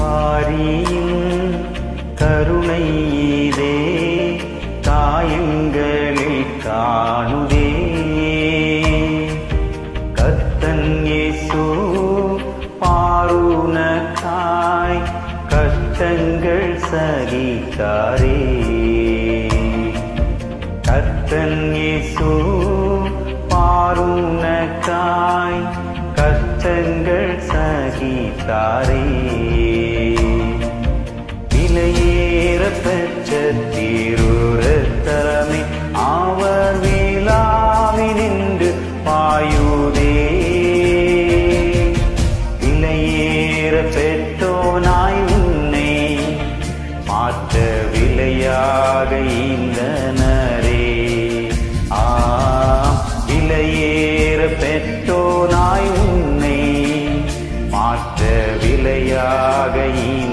வாரியின் கருணை இதே காயங்களில் காணுதே கத்தன் இயேசு பாருணக்காய் கஷ்டங்கள் சகித்தாரே கத்தன் இயேசு பாருணக்காய் கஷ்டங்கள் சகித்தாரே விலையேற பெற்ற தீருரத்தரமே அவர் வேளாவி நின்று பாயுதே விலையேற பெற்றோனாய் உன்னை மாற்ற விலையாக ஈந்தனரே ஆம் விலையேற பெற்றோனாய் உன்னை மாற்ற விலையாக ஈந்த